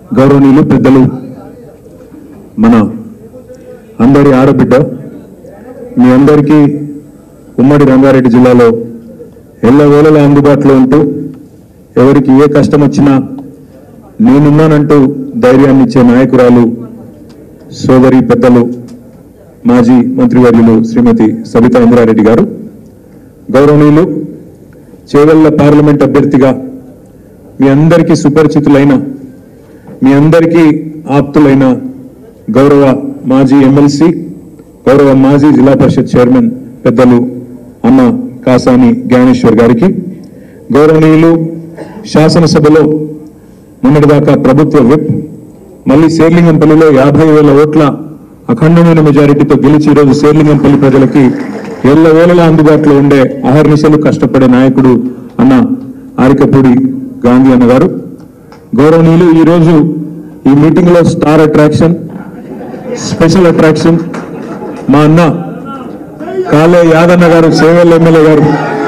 గౌరవనీయులు పెద్దలు మన అందరి ఆడబిడ్డ మీ అందరికీ ఉమ్మడి రంగారెడ్డి జిల్లాలో ఎల్లవేళలా అందుబాటులో ఉంటూ ఎవరికి ఏ కష్టం వచ్చినా నేనున్నానంటూ ధైర్యాన్ని ఇచ్చే నాయకురాలు సోదరి పెద్దలు మాజీ మంత్రివర్యులు శ్రీమతి సబితా ఇంద్రారెడ్డి గారు గౌరవనీయులు చేవెళ్ల పార్లమెంట్ అభ్యర్థిగా మీ అందరికీ సుపరిచితులైన మీ అందరికీ ఆప్తులైన గౌరవ మాజీ ఎమ్మెల్సీ గౌరవ మాజీ జిల్లా పరిషత్ చైర్మన్ పెద్దలు అన్న కాసాని జ్ఞానేశ్వర్ గారికి గౌరవనీయులు శాసనసభలో మొన్నటిదాకా ప్రభుత్వ విప్ మళ్ళీ శేర్లింగంపల్లిలో యాభై వేల ఓట్ల అఖండమైన మెజారిటీతో గెలిచి ఈరోజు శేర్లింగంపల్లి ప్రజలకి ఎల్ల వేళలా అందుబాటులో ఉండే అహర్నిశలు కష్టపడే నాయకుడు అన్న ఆరికపూడి గాంధీ అన్న గారు గౌరవనీయులు ఈరోజు ఈ మీటింగ్ లో స్టార్ అట్రాక్షన్ స్పెషల్ అట్రాక్షన్ మా అన్న కాలే యాదన్న గారు సేవల్ ఎమ్మెల్యే గారు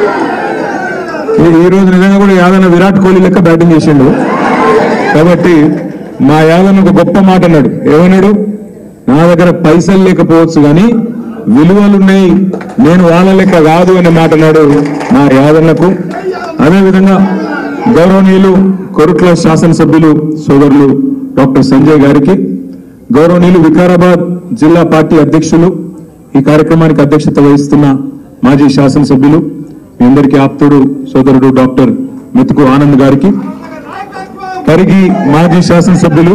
ఈ- ఈ రోజు నిజంగా కూడా యాదన్న విరాట్ కోహ్లీ లెక్క బ్యాటింగ్ చేసిండు కాబట్టి మా యాదన్న ఒక గొప్ప మాట అన్నాడు ఏమన్నాడు నా దగ్గర పైసలు లేకపోవచ్చు కానీ విలువలున్నాయి నేను వాళ్ళ లెక్క కాదు అనే మాట అన్నాడు మా యాదన్నకు అదేవిధంగా గౌరవనీయులు కొరుట్ల శాసనసభ్యులు సోదరులు డాక్టర్ సంజయ్ గారికి గౌరవనీయులు వికారాబాద్ జిల్లా పార్టీ అధ్యక్షులు ఈ కార్యక్రమానికి అధ్యక్షత వహిస్తున్న మాజీ శాసనసభ్యులు మీ అందరికీ ఆప్తుడు సోదరుడు డాక్టర్ మెతుకు ఆనంద్ గారికి పరిగి మాజీ శాసనసభ్యులు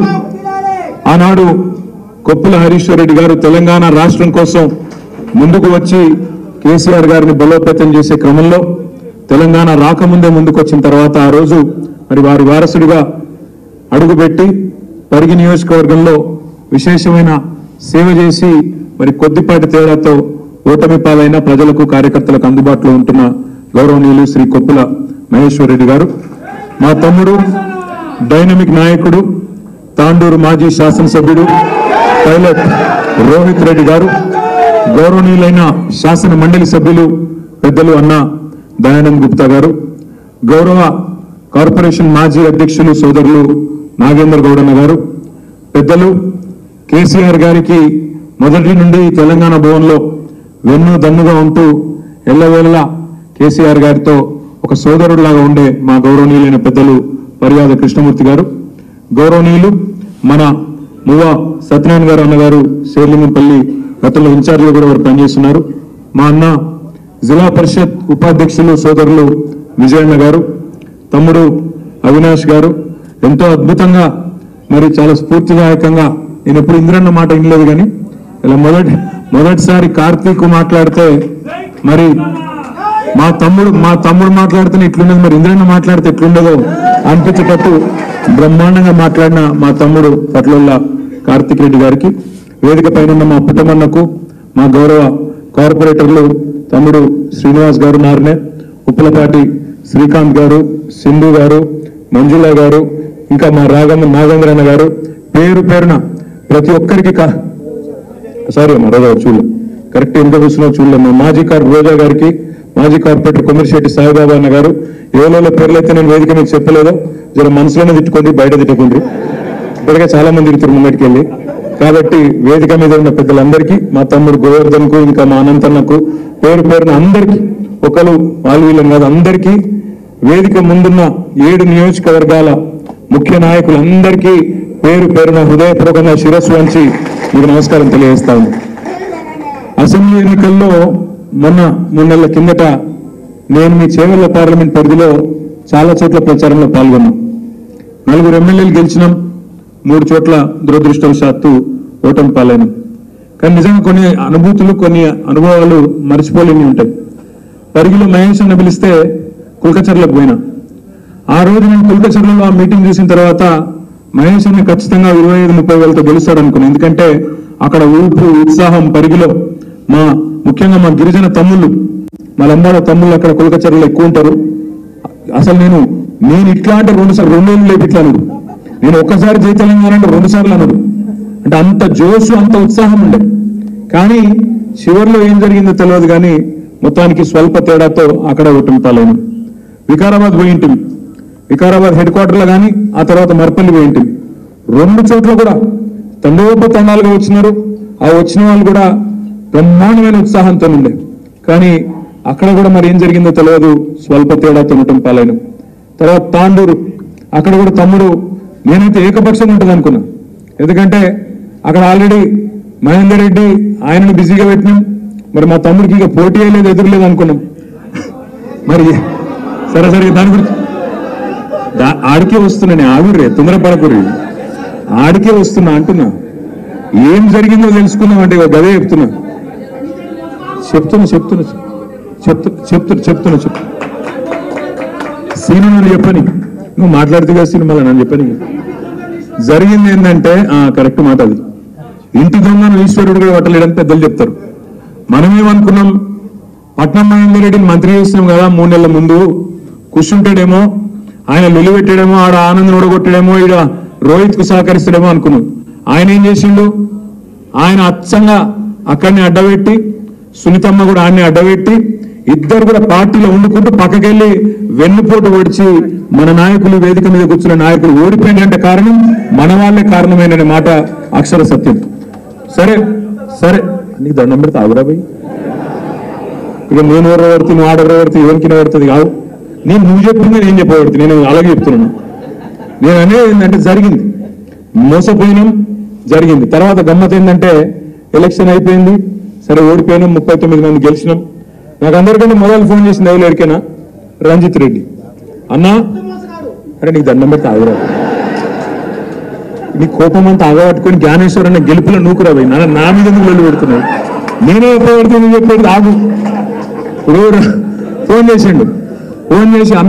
ఆనాడు కొప్పుల హరీశ్వర్ రెడ్డి గారు తెలంగాణ రాష్ట్రం కోసం ముందుకు వచ్చి కేసీఆర్ గారిని బలోపేతం చేసే క్రమంలో తెలంగాణ రాకముందే ముందుకు వచ్చిన తర్వాత ఆ రోజు మరి వారి వారసుడిగా అడుగుపెట్టి పరిగి నియోజకవర్గంలో విశేషమైన సేవ చేసి మరి కొద్దిపాటి తేడాతో ఓటమి పాలైన ప్రజలకు కార్యకర్తలకు అందుబాటులో ఉంటున్న గౌరవనీయులు శ్రీ కొప్పుల మహేశ్వర్ రెడ్డి గారు మా తమ్ముడు డైనమిక్ నాయకుడు తాండూరు మాజీ శాసనసభ్యుడు పైలట్ రోహిత్ రెడ్డి గారు గౌరవనీయులైన శాసన మండలి సభ్యులు పెద్దలు అన్న దయానంద్ గుప్తా గారు గౌరవ కార్పొరేషన్ మాజీ అధ్యక్షులు సోదరులు నాగేంద్ర గౌడన్న గారు పెద్దలు కేసీఆర్ గారికి మొదటి నుండి తెలంగాణ భవన్లో వెన్ను దన్నుగా ఉంటూ ఎల్లవేళలా కేసీఆర్ గారితో ఒక సోదరుడిలాగా ఉండే మా గౌరవనీయులైన పెద్దలు మర్యాద కృష్ణమూర్తి గారు గౌరవనీయులు మన మువ్వ సత్యనారాయణ గారు అన్నగారు శేర్లింగంపల్లి గతంలో ఇన్ఛార్జిగా కూడా వారు పనిచేస్తున్నారు మా అన్న జిల్లా పరిషత్ ఉపాధ్యక్షులు సోదరులు విజయన్న గారు తమ్ముడు అవినాష్ గారు ఎంతో అద్భుతంగా మరి చాలా స్ఫూర్తిదాయకంగా నేను ఎప్పుడు ఇంద్రన్న మాట వినలేదు కానీ ఇలా మొదటి మొదటిసారి కార్తీక్ మాట్లాడితే మరి మా తమ్ముడు మా తమ్ముడు మాట్లాడితే ఇట్లున్నది మరి ఇంద్రన్న మాట్లాడితే ఎట్లుండదో అనిపించేటట్టు బ్రహ్మాండంగా మాట్లాడిన మా తమ్ముడు పట్లోళ్ళ కార్తీక్ రెడ్డి గారికి వేదిక పైన ఉన్న మా పుట్టమన్నకు మా గౌరవ కార్పొరేటర్లు తమ్ముడు శ్రీనివాస్ గారు నార్నే ఉప్పలపాటి శ్రీకాంత్ గారు సింధు గారు మంజుల గారు ఇంకా మా రాగమ్మ నాగేంద్రన్న గారు పేరు పేరున ప్రతి ఒక్కరికి కా సారీ అమ్మా రోజా గారు చూడలే కరెక్ట్ ఎంత కూర్చున్నా చూడలే మా మాజీ కార్ రోజా గారికి మాజీ కార్పొరేటర్ కొమ్మిరిశెట్టి సాయిబాబా అన్న గారు ఏలో పేర్లు అయితే నేను వేదిక మీకు చెప్పలేదో జర మనసులోనే తిట్టుకోండి బయట తిట్టుకోండి ఇప్పటికే చాలా మంది తిరుగుతారు ముంగటికి వెళ్ళి కాబట్టి వేదిక మీద ఉన్న పెద్దలందరికీ మా తమ్ముడు గోవర్ధన్ కు ఇంకా మా అనంతన్నకు పేరు పేరున అందరికీ ఒకరు వాళ్ళు వీళ్ళని కాదు అందరికీ వేదిక ముందున్న ఏడు నియోజకవర్గాల ముఖ్య నాయకులందరికీ పేరు పేరున హృదయపూర్వకంగా శిరస్సు వంచి మీకు నమస్కారం తెలియజేస్తాను అసెంబ్లీ ఎన్నికల్లో మొన్న మూడు నెలల కిందట నేను మీ చేవెళ్ల పార్లమెంట్ పరిధిలో చాలా చోట్ల ప్రచారంలో పాల్గొన్నాం నలుగురు ఎమ్మెల్యేలు గెలిచినాం మూడు చోట్ల దురదృష్టవశాత్తు ఓటమి పాలైనాం కానీ నిజంగా కొన్ని అనుభూతులు కొన్ని అనుభవాలు మర్చిపోలేని ఉంటాయి పరిగిలో మహేష్ అన్న పిలిస్తే కుల్కచర్లకు పోయినా ఆ రోజు నేను కుల్కచర్లలో ఆ మీటింగ్ చూసిన తర్వాత మహేష్ అన్న ఖచ్చితంగా ఇరవై ఐదు ముప్పై వేలతో గెలుస్తాడు అనుకున్నాను ఎందుకంటే అక్కడ ఊపు ఉత్సాహం పరిగిలో మా ముఖ్యంగా మా గిరిజన తమ్ముళ్ళు మా లంబాడ తమ్ముళ్ళు అక్కడ కుల్కచర్లలో ఎక్కువ ఉంటారు అసలు నేను నేను ఇట్లా అంటే రెండు సార్లు రెండు ఏళ్ళు లేపు ఇట్లా అనడు నేను ఒక్కసారి జై తెలంగాణ అంటే రెండు సార్లు అనడు అంటే అంత జోషు అంత ఉత్సాహం ఉండే కానీ చివరిలో ఏం జరిగిందో తెలియదు కానీ మొత్తానికి స్వల్ప తేడాతో అక్కడ ఓటమి పాలైన వికారాబాద్ పోయి ఉంటుంది వికారాబాద్ హెడ్ క్వార్టర్లో కానీ ఆ తర్వాత మర్పల్లి పోయి ఉంటుంది రెండు చోట్ల కూడా తండోపతండాలుగా వచ్చినారు ఆ వచ్చిన వాళ్ళు కూడా బ్రహ్మాండమైన ఉత్సాహంతో ఉండే కానీ అక్కడ కూడా మరి ఏం జరిగిందో తెలియదు స్వల్ప తేడా తినటం పాలైన తర్వాత తాండూరు అక్కడ కూడా తమ్ముడు నేనైతే ఏకపక్షంగా ఉంటుంది అనుకున్నా ఎందుకంటే అక్కడ ఆల్రెడీ మహేందర్ రెడ్డి ఆయనను బిజీగా పెట్టినాం మరి మా తమ్ముడికి ఇక పోటీ లేదు ఎదురులేదు అనుకున్నాం మరి సరే సరే దాని గురించి దా- ఆడికే వస్తున్నా నేను ఆగుర్రే తొందరపడకుర్రి ఆడికే వస్తున్నా అంటున్నా ఏం జరిగిందో తెలుసుకుందాం అంటే ఇక గదే చెప్తున్నా చెప్తున్నా చెప్తున్నా చెప్తు చెప్తున్నా చెప్తున్నా చెప్తున్నా సీను నన్ను చెప్పని నువ్వు మాట్లాడితే కదా సీను మళ్ళీ నన్ను చెప్పని జరిగింది ఏంటంటే ఆ, కరెక్ట్ మాట అది ఇంటి దొంగను ఈశ్వరుడు కూడా పట్టలేడని పెద్దలు చెప్తారు మనమేమనుకున్నాం పట్నం మహేందర్ రెడ్డిని మంత్రి చేసినాం కదా మూడు నెలల ముందు కూర్చుంటాడేమో ఆయన లొలి పెట్టాడేమో ఆడ ఆనందం ఓడగొట్టాడేమో ఈడ రోహిత్ కు సహకరిస్తాడేమో అనుకున్నాం ఆయన ఏం చేసిండు ఆయన అచ్చంగా అక్కడిని అడ్డబెట్టి సునీతమ్మ కూడా ఆయన్ని అడ్డబెట్టి ఇద్దరు కూడా పార్టీలో వండుకుంటూ పక్కకెళ్ళి వెన్నుపోటు పొడిచి మన నాయకులు వేదిక మీద కూర్చున్న నాయకులు ఓడిపోయిందంటే కారణం మన వాళ్ళే కారణమైన మాట అక్షర సత్యం సరే సరే నీకు దండం పెడితే ఆగురా పోయి ఇక నేను ఎవరు పడితే నువ్వు ఆడ ఎవరు పడితే ఎవరికి పడుతుంది కాదు నేను నువ్వు చెప్పింది నేను చెప్పబడుతుంది నేను అలాగే చెప్తున్నాను నేను అనేది ఏంటంటే జరిగింది మోసపోయినాం జరిగింది తర్వాత గమ్మత్ ఏంటంటే ఎలక్షన్ అయిపోయింది సరే ఓడిపోయినాం ముప్పై తొమ్మిది మంది గెలిచినాం నాకు అందరికంటే మొదలు ఫోన్ చేసింది ఎవరు ఎరికైనా రంజిత్ రెడ్డి అన్నా అరే నీకు దండం పెడితే ఆగురా నీ కోపం అంతా ఆగబట్టుకొని జ్ఞానేశ్వర్ అన్న గెలుపులో నూకురా పోయి నా నా మీద ఎందుకు వెళ్ళి పెడుతున్నావు నేనే ఎప్పుడు పెడితే నువ్వు చెప్పేది ఆగు ఇప్పుడు ర- ఫోన్ చేసిండు ఫోన్ చేసి అన్న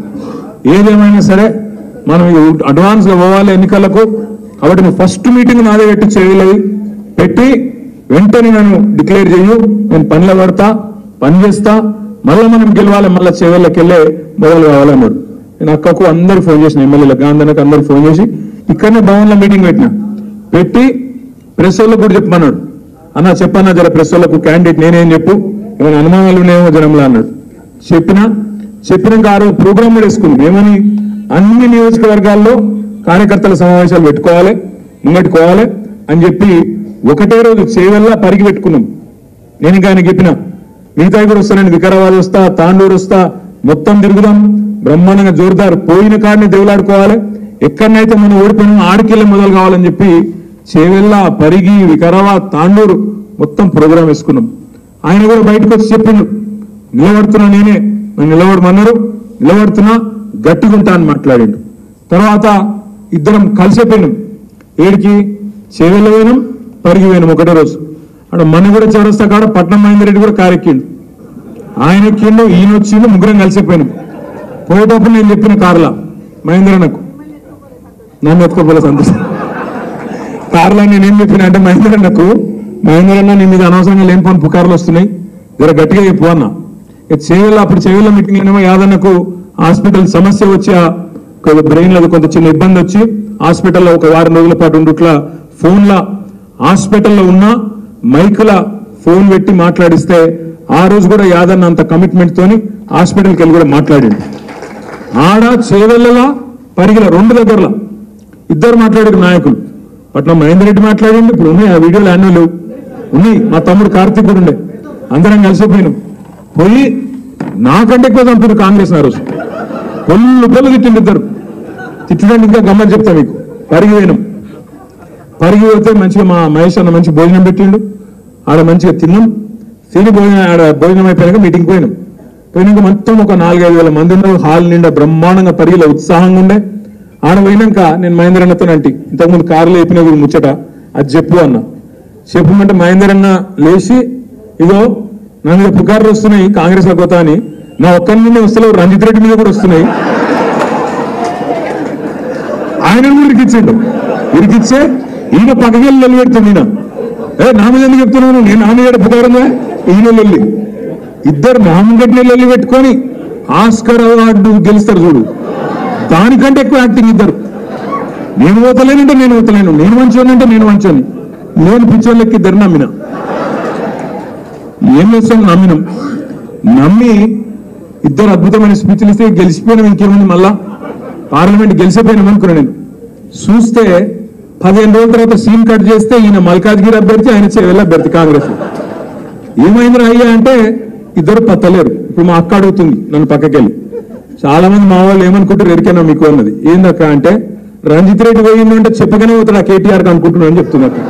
ఏదేమైనా సరే మనం అడ్వాన్స్ గా పోవాలి ఎన్నికలకు కాబట్టి నువ్వు ఫస్ట్ మీటింగ్ నాదే పెట్టి చేయలేదు పెట్టి వెంటనే నన్ను డిక్లేర్ చెయ్యు నేను పనిలో పడతా పని చేస్తా మళ్ళీ మనం గెలవాలి మళ్ళీ చెవుల్లోకి వెళ్ళే మొదలు కావాలన్నాడు నేను అక్కకు అందరు ఫోన్ చేసిన ఎమ్మెల్యేలకు గాంధీకి అందరు ఫోన్ చేసి ఇక్కడనే భవన్లో మీటింగ్ పెట్టిన పెట్టి ప్రెస్ వాళ్ళకు కూడా చెప్పమన్నాడు అన్న చెప్పన్నా జర ప్రెస్ వాళ్ళకు క్యాండిడేట్ నేనేం చెప్పు ఏమైనా అనుమానాలు ఉన్నాయేమో జనంలో అన్నాడు చెప్పినా చెప్పినాక ఆ రోజు ప్రోగ్రామ్ కూడా వేసుకున్నాం ఏమని అన్ని నియోజకవర్గాల్లో కార్యకర్తల సమావేశాలు పెట్టుకోవాలి ముంగట్టుకోవాలి అని చెప్పి ఒకటే రోజు చేవల్లా పరిగి పెట్టుకున్నాం నేను ఇంకా ఆయన చెప్పిన మిగతా కూడా వస్తానండి వికారాబాద్ వస్తా తాండూరు వస్తా మొత్తం తిరుగుదాం బ్రహ్మాండంగా జోరుదారు పోయిన కాడిని దేవులాడుకోవాలి ఎక్కడనైతే మనం ఓడిపోయినా ఆడికెళ్ళి మొదలు కావాలని చెప్పి చేవెళ్ళ పరిగి వికారాబాద్ తాండూరు మొత్తం ప్రోగ్రాం వేసుకున్నాం ఆయన కూడా బయటకు వచ్చి చెప్పిండు నిలబడుతున్నా నేనే నన్ను నిలబడమన్నారు నిలబడుతున్నా గట్టిగుంటా అని మాట్లాడిండు తర్వాత ఇద్దరం కలిసిపోయినాం ఏడికి చేవెళ్ళ పోయినాం పరిగి పోయినాం ఒకటే రోజు అక్కడ మన కూడా చౌరస్తా కాడ పట్నం మహేందర్ రెడ్డి కూడా కారెక్కిండు ఆయన ఎక్కిండు ఈయన వచ్చిండు ముగ్గురం కలిసిపోయినాం పోయేటప్పుడు నేను చెప్పిన కార్లా మహేంద్రన్నకు నన్ను ఎత్తుకోపోలే సంతోషం కార్లో నేనేం చెప్పిన అంటే మహేంద్రన్నకు మహేంద్రన్న నీ మీద అనవసరంగా లేని పని పుకార్లు వస్తున్నాయి జర గట్టిగా చెప్పు అన్న ఇక చేవెళ్ళ అప్పుడు చేవెళ్ళ మీటింగ్ ఏమో యాదన్నకు హాస్పిటల్ సమస్య వచ్చి బ్రెయిన్ లో కొంత చిన్న ఇబ్బంది వచ్చి హాస్పిటల్లో ఒక వారం రోజుల పాటు ఉండుట్లా ఫోన్ల హాస్పిటల్లో ఉన్న మైకుల ఫోన్ పెట్టి మాట్లాడిస్తే ఆ రోజు కూడా యాదన్న అంత కమిట్మెంట్ తోని హాస్పిటల్కి వెళ్ళి కూడా మాట్లాడిండు ఆడ చేవెళ్ళలా పరిగిల రెండు దగ్గరలో ఇద్దరు మాట్లాడారు నాయకులు పట్నం మహేందర్ రెడ్డి మాట్లాడిండు ఇప్పుడు ఉన్నాయి ఆ వీడియోలు అన్నీ లేవు ఉన్నాయి మా తమ్ముడు కార్తీక్ కూడా ఉండే అందరం కలిసిపోయినాం పోయి నాకంటే ఎక్కువ చంపారు కాంగ్రెస్ ఆ రోజు పొల్లు పొల్లు తిట్టిండు ఇద్దరు తిట్టడానికి ఇంకా గమ్మని చెప్తా మీకు పరిగి పోయినాం పరిగి పోతే మంచిగా మా మహేష్ అన్న మంచి భోజనం పెట్టిండు ఆడ మంచిగా తిన్నాం తిని భోజనం ఆడ భోజనం అయిపోయాక మీటింగ్ పోయినాం పోయినాక మొత్తం ఒక నాలుగైదు వేల మంది ఉన్నారు హాల్ నిండా బ్రహ్మాండంగా పరిగిలో ఉత్సాహంగా ఉండే ఆడ పోయినాక నేను మహేందర్ అన్నతో అంటి ఇంతకుముందు కారులో చెప్పిన కూడా ముచ్చట అది చెప్పు అన్న చెప్పమంటే మహేందర్ అన్న లేచి ఇదో నా మీద పుకార్లు వస్తున్నాయి కాంగ్రెస్ లో కొత్త అని నా ఒక్కరి మీద వస్తలేవు రంజిత్ రెడ్డి మీద కూడా వస్తున్నాయి ఆయన కూడా ఇరికిచ్చిండు ఇరికిచ్చే ఈయన పక్కకెళ్ళి లొల్లి పెడుతుంది ఈయన ఏ నా మీద ఎందుకు చెప్తున్నాను నేను నా మీద పుకారుందా ఈయన లొల్లి ఇద్దరు నా ముంగట్నే లొల్లి పెట్టుకొని ఆస్కర్ అవార్డు గెలుస్తారు చూడు దానికంటే ఎక్కువ యాక్టింగ్ ఇద్దరు నేను పోతలేనంటే నేను పోతలేను నేను మంచోని అంటే నేను మంచోని నేను పిచ్చోళ్ళకి ఇద్దరు నమ్మిన ఏం చేస్తాం నమ్మినాం నమ్మి ఇద్దరు అద్భుతమైన స్పీచ్లు ఇస్తే గెలిచిపోయినాం ఇంకేముంది మళ్ళా పార్లమెంట్ గెలిచిపోయినాం అనుకున్నా నేను చూస్తే పదిహేను రోజుల తర్వాత సీన్ కట్ చేస్తే ఈయన మల్కాజ్గిరి అభ్యర్థి ఆయన చేవెళ్ళ అభ్యర్థి కాంగ్రెస్ ఏమైందిరా అయ్యా అంటే ఇద్దరు పత్తలేరు ఇప్పుడు మా అక్క అడుగుతుంది నన్ను పక్కకెళ్ళి చాలా మంది మా వాళ్ళు ఏమనుకుంటారు ఎరికైనా మీకు అన్నది ఏందక్క అంటే రంజిత్ రెడ్డి పోయిందంటే చెప్పగానే పోతాడు ఆ కేటీఆర్ కి అనుకుంటున్నాను అని చెప్తుంది అక్క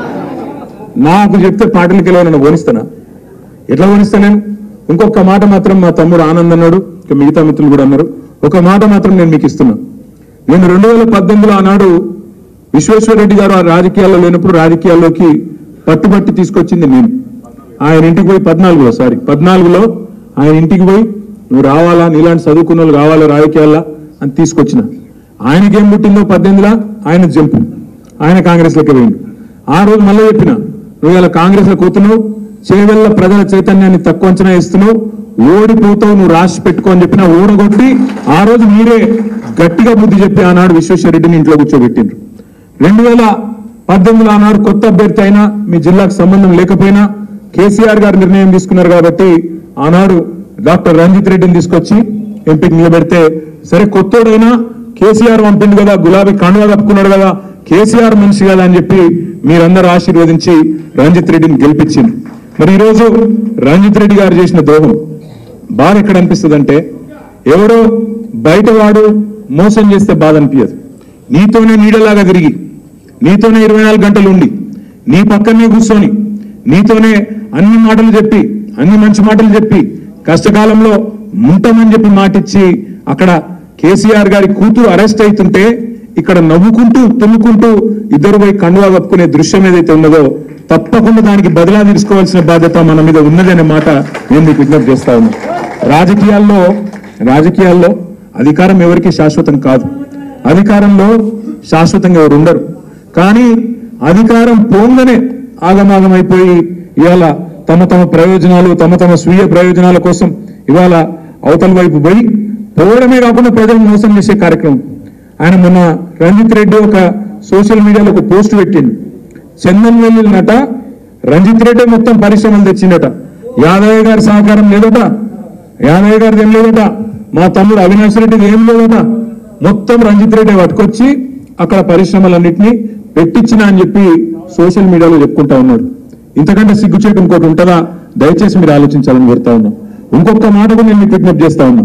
నాకు చెప్తే పాటలకి వెళ్ళి నన్ను ఓనిస్తానా ఎట్లా ఓనిస్తా నేను ఇంకొక మాట మాత్రం మా తమ్ముడు ఆనంద్ అన్నాడు ఇక మిగతా మిత్రులు కూడా అన్నారు ఒక మాట మాత్రం నేను మీకు ఇస్తున్నా నేను రెండు వేల పద్దెనిమిదిలో ఆనాడు విశ్వేశ్వరరెడ్డి గారు ఆ రాజకీయాల్లో లేనప్పుడు రాజకీయాల్లోకి పట్టుబట్టి తీసుకొచ్చింది నేను ఆయన ఇంటికి పోయి పద్నాలుగులో సారీ పద్నాలుగులో ఆయన ఇంటికి పోయి నువ్వు రావాలా నీలాంటి చదువుకున్న వాళ్ళు కావాలా రాజకీయాల్లో అని తీసుకొచ్చిన ఆయనకేం పుట్టిందో పద్దెనిమిదిలా ఆయన జంపు ఆయన కాంగ్రెస్లోకి పోయింది ఆ రోజు మళ్ళీ చెప్పిన నువ్వు ఇలా కాంగ్రెస్లో కూతున్నావు చేవెళ్ళ ప్రజల చైతన్యాన్ని తక్కువ అంచనా ఇస్తున్నావు ఓడిపోతావు నువ్వు రాసి పెట్టుకో అని చెప్పిన ఓడగొట్టి ఆ రోజు మీరే గట్టిగా బుద్ధి చెప్పి ఆనాడు విశ్వేశ్వరరెడ్డిని ఇంట్లో కూర్చోబెట్టిండ్రు రెండు వేల పద్దెనిమిదిలో ఆనాడు కొత్త అభ్యర్థి అయినా మీ జిల్లాకు సంబంధం లేకపోయినా కేసీఆర్ గారు నిర్ణయం తీసుకున్నారు కాబట్టి ఆనాడు డాక్టర్ రంజిత్ రెడ్డిని తీసుకొచ్చి ఎంపీకి నిలబెడితే సరే కొత్తోడైనా కేసీఆర్ పంపిండు కదా గులాబీ కండువా కప్పుకున్నాడు కదా కేసీఆర్ మనిషి కదా అని చెప్పి మీరందరూ ఆశీర్వదించి రంజిత్ రెడ్డిని గెలిపించింది మరి ఈరోజు రంజిత్ రెడ్డి గారు చేసిన ద్రోహం బాధ ఎక్కడ అనిపిస్తుంది అంటే ఎవరో బయటవాడు మోసం చేస్తే బాధ అనిపించదు నీతోనే నీడలాగా తిరిగి నీతోనే ఇరవై నాలుగు గంటలు ఉండి నీ పక్కనే కూర్చొని నీతోనే అన్ని మాటలు చెప్పి అన్ని మంచి మాటలు చెప్పి కష్టకాలంలో ఉంటామని చెప్పి మాటిచ్చి అక్కడ కేసీఆర్ గారి కూతురు అరెస్ట్ అవుతుంటే ఇక్కడ నవ్వుకుంటూ తుమ్ముకుంటూ ఇద్దరు పోయి కండువా కప్పుకునే దృశ్యం ఏదైతే ఉన్నదో తప్పకుండా దానికి బదిలా తీసుకోవాల్సిన బాధ్యత మన మీద ఉన్నదనే మాట నేను మీకు విజ్ఞప్తి చేస్తా ఉన్నా రాజకీయాల్లో రాజకీయాల్లో అధికారం ఎవరికి శాశ్వతం కాదు అధికారంలో శాశ్వతంగా ఎవరు ఉండరు కానీ అధికారం పోంగనే ఆగమాగమైపోయి ఇవాళ తమ తమ ప్రయోజనాలు తమ తమ స్వీయ ప్రయోజనాల కోసం ఇవాళ అవతల వైపు పోయి పోవడమే కాకుండా ప్రజలను మోసం చేసే కార్యక్రమం ఆయన మొన్న రంజిత్ రెడ్డి ఒక సోషల్ మీడియాలో ఒక పోస్ట్ పెట్టిండు చందన్ నట రంజిత్ రెడ్డి మొత్తం పరిశ్రమలు తెచ్చిండట యాదయ్య గారి సహకారం లేదట యాదయ్య గారిది ఏం లేదట మా తమ్ముడు అవినాష్ రెడ్డిది ఏం లేదట మొత్తం రంజిత్ రెడ్డి పట్టుకొచ్చి అక్కడ పరిశ్రమలన్నింటినీ పెట్టించిన అని చెప్పి సోషల్ మీడియాలో చెప్పుకుంటా ఉన్నాడు ఇంతకంటే సిగ్గుచేటు ఇంకోటి ఉంటుందా దయచేసి మీరు ఆలోచించాలని కోరుతా ఉన్నాం ఇంకొక మాట కూడా నేను మీకు విజ్ఞప్తి చేస్తా ఉన్నా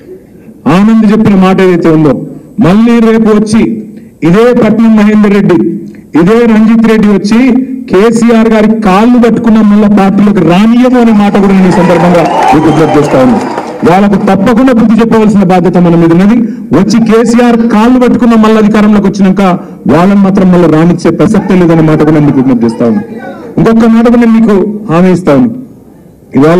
ఆనంద్ చెప్పిన మాట ఏదైతే ఉందో మళ్ళీ రేపు వచ్చి ఇదే పట్నం మహేందర్ రెడ్డి ఇదే రంజిత్ రెడ్డి వచ్చి కేసీఆర్ గారి కాళ్ళు పట్టుకున్న మళ్ళీ పార్టీలోకి రానియము అనే మాట కూడా నేను ఈ సందర్భంగా మీకు విజ్ఞప్తి చేస్తా ఉన్నా వాళ్ళకు తప్పకుండా బుద్ధి చెప్పవలసిన బాధ్యత మన మీద ఉన్నది వచ్చి కేసీఆర్ కాళ్ళు పట్టుకున్న మళ్ళీ అధికారంలోకి వచ్చినాక వాళ్ళని మాత్రం మళ్ళీ రానిచ్చే ప్రసక్తే లేదనే మాట కూడా నేను మీకు విజ్ఞప్తి చేస్తా ఉన్నా ఇంకొక మాట కూడా నేను మీకు హామీ ఇస్తా ఉన్నా ఇవాళ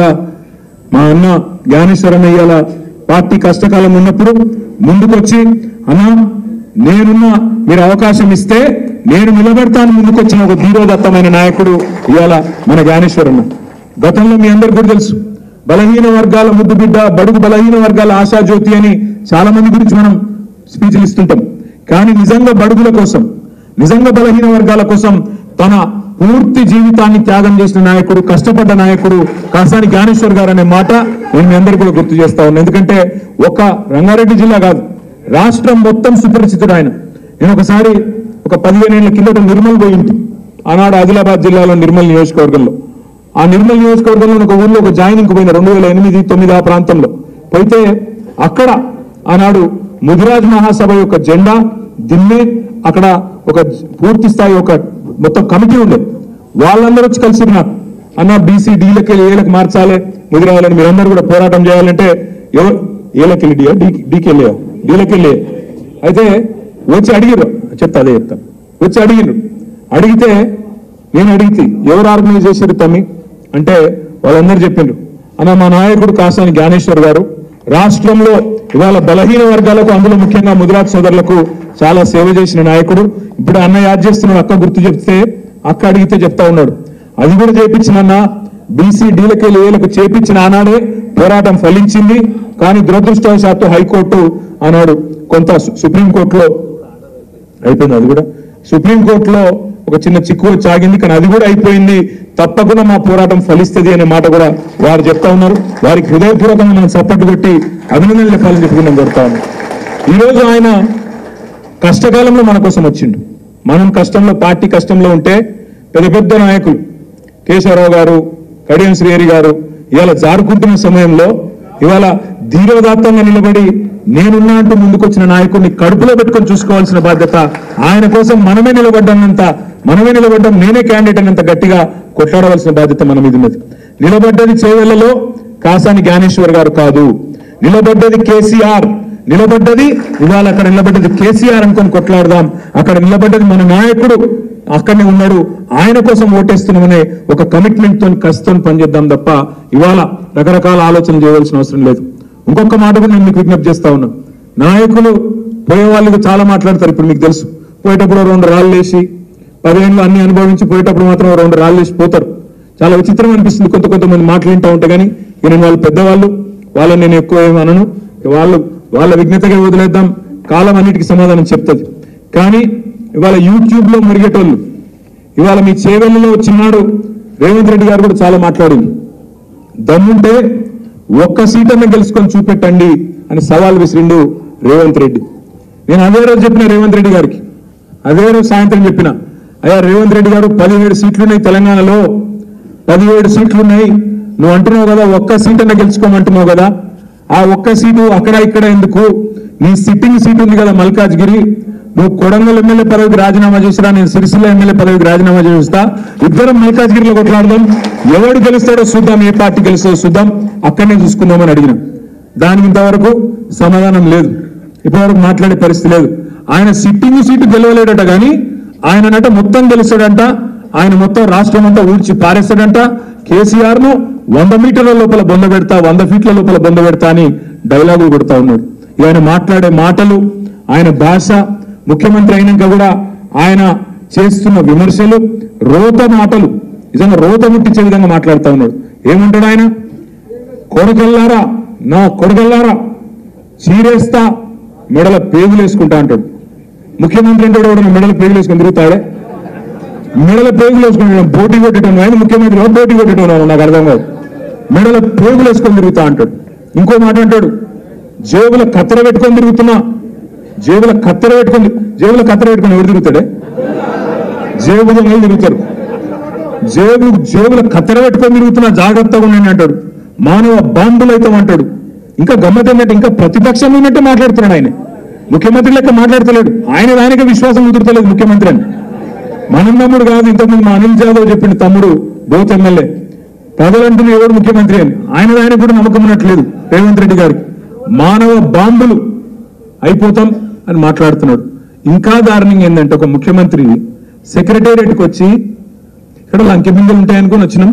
మా అన్న జ్ఞానేశ్వరం ఇవాళ పార్టీ కష్టకాలం ఉన్నప్పుడు ముందుకొచ్చి అన్నా నేనున్న మీరు అవకాశం ఇస్తే నేను నిలబెడతాను ముందుకొచ్చిన ఒక ధీరోదత్తమైన నాయకుడు ఇవాళ మన జ్ఞానేశ్వరన్న గతంలో మీ అందరికీ కూడా తెలుసు బలహీన వర్గాల ముద్దు బిడ్డ బడుగు బలహీన వర్గాల ఆశాజ్యోతి అని చాలా మంది గురించి మనం స్పీచ్లు ఇస్తుంటాం కానీ నిజంగా బడుగుల కోసం నిజంగా బలహీన వర్గాల కోసం తన పూర్తి జీవితాన్ని త్యాగం చేసిన నాయకుడు కష్టపడ్డ నాయకుడు కాసాని జ్ఞానేశ్వర్ గారు అనే మాట నేను మీ అందరికీ కూడా గుర్తు చేస్తా ఉన్నాను ఎందుకంటే ఒక రంగారెడ్డి జిల్లా కాదు రాష్ట్రం మొత్తం సుపరిచితుడు ఆయన నేను ఒకసారి ఒక పదిహేను ఏళ్ల కిందట నిర్మల్ పోయింటి ఆనాడు ఆదిలాబాద్ జిల్లాలో నిర్మల్ నియోజకవర్గంలో ఆ నిర్మల్ నియోజకవర్గంలో ఒక ఊర్లో ఒక జాయినింగ్ పోయిన రెండు వేల ఎనిమిది తొమ్మిది ఆ ప్రాంతంలో పోయితే అక్కడ ఆనాడు ముదిరాజ్ మహాసభ యొక్క జెండా దిమ్మే అక్కడ ఒక పూర్తి స్థాయి ఒక మొత్తం కమిటీ ఉండే వాళ్ళందరూ వచ్చి కలిసి నాకు అన్న బీసీ డీలకి ఏలకు మార్చాలి ముదిరాలని మీరందరూ కూడా పోరాటం చేయాలంటే ఎవరు ఏలకెళ్ళి డియా డీకెళ్ళే డీలకెళ్ళే అయితే వచ్చి అడిగిర్రు చెప్తా అదే చెప్తాను వచ్చి అడిగిర్రు అడిగితే నేను అడిగితే ఎవరు ఆర్గనైజ్ చేశారు తమ్మి అంటే వాళ్ళందరూ చెప్పిండ్రు అన్న మా నాయకుడు కాసాని జ్ఞానేశ్వర్ గారు రాష్ట్రంలో ఇవాళ బలహీన వర్గాలకు అందులో ముఖ్యంగా ముదిరాజ్ సోదరులకు చాలా సేవ చేసిన నాయకుడు ఇప్పుడు అన్న యాద్ చేస్తున్నాడు అక్క గుర్తు చెప్తే అక్క అడిగితే చెప్తా ఉన్నాడు అది కూడా చేపించిన బీసీ డీలకి ఏలకు చేపించిన ఆనాడే పోరాటం ఫలించింది కానీ దురదృష్టవశాత్తు హైకోర్టు ఆనాడు కొంత సు- సుప్రీంకోర్టులో అయిపోయింది అది కూడా సుప్రీంకోర్టులో ఒక చిన్న చిక్కు వచ్చి ఆగింది కానీ అది కూడా అయిపోయింది తప్పకుండా మా పోరాటం ఫలిస్తుంది అనే మాట కూడా వారు చెప్తా ఉన్నారు వారికి హృదయపూర్వకంగా మనం సపోర్ట్ కొట్టి అభినందనలు చెప్పాలని చెప్పి నేను కోరుతా ఉన్నాను ఈరోజు ఆయన కష్టకాలంలో మన కోసం వచ్చిండు మనం కష్టంలో పార్టీ కష్టంలో ఉంటే పెద్ద పెద్ద నాయకులు కేశవరావు గారు కడియం శ్రీహరి గారు ఇవాళ జారుకుంటున్న సమయంలో ఇవాళ ధీరోదాత్తంగా నిలబడి నేనున్నా అంటూ ముందుకొచ్చిన నాయకుడిని కడుపులో పెట్టుకొని చూసుకోవాల్సిన బాధ్యత ఆయన కోసం మనమే నిలబడ్డానంత మనమే నిలబడ్డాం నేనే క్యాండిడేట్ అన్నంత గట్టిగా కొట్లాడవలసిన బాధ్యత మన మీద ఉన్నది నిలబడ్డది చేవెళ్లలో కాసాని జ్ఞానేశ్వర్ గారు కాదు నిలబడ్డది కేసీఆర్ నిలబడ్డది ఇవాళ అక్కడ నిలబడ్డది కేసీఆర్ అనుకొని కొట్లాడదాం అక్కడ నిలబడ్డది మన నాయకుడు అక్కడనే ఉన్నాడు ఆయన కోసం ఓటేస్తున్నామనే ఒక కమిట్మెంట్ తో కసితో పనిచేద్దాం తప్ప ఇవాళ రకరకాల ఆలోచన చేయవలసిన అవసరం లేదు ఇంకొక మాట కూడా నేను మీకు విజ్ఞప్తి చేస్తా ఉన్నా నాయకులు పోయే వాళ్ళకి చాలా మాట్లాడతారు ఇప్పుడు మీకు తెలుసు పోయేటప్పుడు ఓ రెండు రాళ్ళు వేసి పదిహేనులు అన్ని అనుభవించి పోయేటప్పుడు మాత్రం ఓ రెండు రాళ్ళు వేసి పోతారు చాలా విచిత్రం అనిపిస్తుంది కొంత కొంతమంది మాటలు వింటా ఉంటే కానీ ఇక నేను వాళ్ళు పెద్దవాళ్ళు వాళ్ళని నేను ఎక్కువ ఏమి అనను ఇక వాళ్ళు వాళ్ళ విజ్ఞతగా వదిలేద్దాం కాలం అన్నిటికీ సమాధానం చెప్తుంది కానీ ఇవాళ యూట్యూబ్ లో మురిగేటోళ్ళు ఇవాళ మీ చేవెళ్ళలో వచ్చినాడు రేవంత్ రెడ్డి గారు కూడా చాలా మాట్లాడింది దమ్ముంటే ఒక్క సీటన్న గెలుచుకొని చూపెట్టండి అని సవాల్ విసిరిండు రేవంత్ రెడ్డి నేను అదే రోజు చెప్పిన రేవంత్ రెడ్డి గారికి అదే రోజు సాయంత్రం చెప్పిన అయ్యా రేవంత్ రెడ్డి గారు పదిహేడు సీట్లు ఉన్నాయి తెలంగాణలో పదిహేడు సీట్లు ఉన్నాయి నువ్వు అంటున్నావు కదా ఒక్క సీట్ అన్న గెలుచుకోమంటున్నావు కదా ఆ ఒక్క సీటు అక్కడ ఇక్కడ ఎందుకు నీ సిట్టింగ్ సీట్ ఉంది కదా మల్కాజ్గిరి నువ్వు కొడంగల్ ఎమ్మెల్యే పదవికి రాజీనామా చేసిరా నేను సిరిసిల్ల ఎమ్మెల్యే పదవికి రాజీనామా చేస్తా ఇద్దరం మల్కాజ్గిరిలో కొట్లాడదాం ఎవడు గెలుస్తాడో చూద్దాం ఏ పార్టీ గెలుస్తాడో చూద్దాం అక్కడనే చూసుకుందామని అడిగిన దానికి ఇంతవరకు సమాధానం లేదు ఇప్పటివరకు మాట్లాడే పరిస్థితి లేదు ఆయన సిట్టింగ్ సీటు గెలవలేడట కానీ ఆయననట మొత్తం గెలుస్తాడంట ఆయన మొత్తం రాష్ట్రం అంతా ఊడ్చి పారేస్తాడంట కేసీఆర్ ను వంద మీటర్ల లోపల బొంద పెడతా వంద ఫీట్ల లోపల బొంద పెడతా అని డైలాగులు కొడతా ఉన్నాడు ఇక ఆయన మాట్లాడే మాటలు ఆయన భాష ముఖ్యమంత్రి అయినాక కూడా ఆయన చేస్తున్న విమర్శలు రోత మాటలు నిజంగా రోత ముట్టించే విధంగా మాట్లాడుతా ఉన్నాడు ఏమంటాడు ఆయన కొడుకల్లారా నా కొడుకల్లారా చీరేస్తా మెడల పేగులు వేసుకుంటా అంటాడు ముఖ్యమంత్రి అంటే కూడా మెడల పేగులు వేసుకుని తిరుగుతాడే మెడల పేగులు వేసుకుని పోటీ కొట్టడం ఆయన ముఖ్యమంత్రి ఎవరు పోటీ కొట్టడం రావు, నాకు అర్థం కాదు మెడల పేగులు వేసుకొని తిరుగుతా అంటాడు ఇంకో మాట అంటాడు జేబుల కత్తెర పెట్టుకొని తిరుగుతున్నా జేబుల కత్తెర పెట్టుకొని జేబుల కత్తెర పెట్టుకొని ఎవరు తిరుగుతాడే జేబు దొంగలు తిరుగుతారు జేబు జేబుల కత్తెర పెట్టుకొని తిరుగుతున్నా జాగ్రత్తగా ఉండండి అంటాడు మానవ బాంబులు అయితే అంటాడు ఇంకా గమ్మత్ ఏంటంటే ఇంకా ప్రతిపక్షంలో ఉన్నట్టే మాట్లాడుతున్నాడు ఆయన ముఖ్యమంత్రి లెక్క మాట్లాడతలేడు ఆయన దానికి విశ్వాసం కుదురుతలేదు ముఖ్యమంత్రి అని మన తమ్ముడు కాదు ఇంతకుముందు మా అనిల్ జాదవ్ చెప్పిన తమ్ముడు బోత్ ఎమ్మెల్యే ప్రజలంటున్న ఎవరు ముఖ్యమంత్రి అని ఆయన దానికి కూడా నమ్మకం ఉన్నట్లేదు రేవంత్ రెడ్డి గారికి మానవ బాంబులు అయిపోతాం అని మాట్లాడుతున్నాడు ఇంకా దారుణంగా ఏంటంటే ఒక ముఖ్యమంత్రి సెక్రటేరియట్కి వచ్చి ఇక్కడ లంకె బిందెలు ఉంటాయనుకొని వచ్చినాం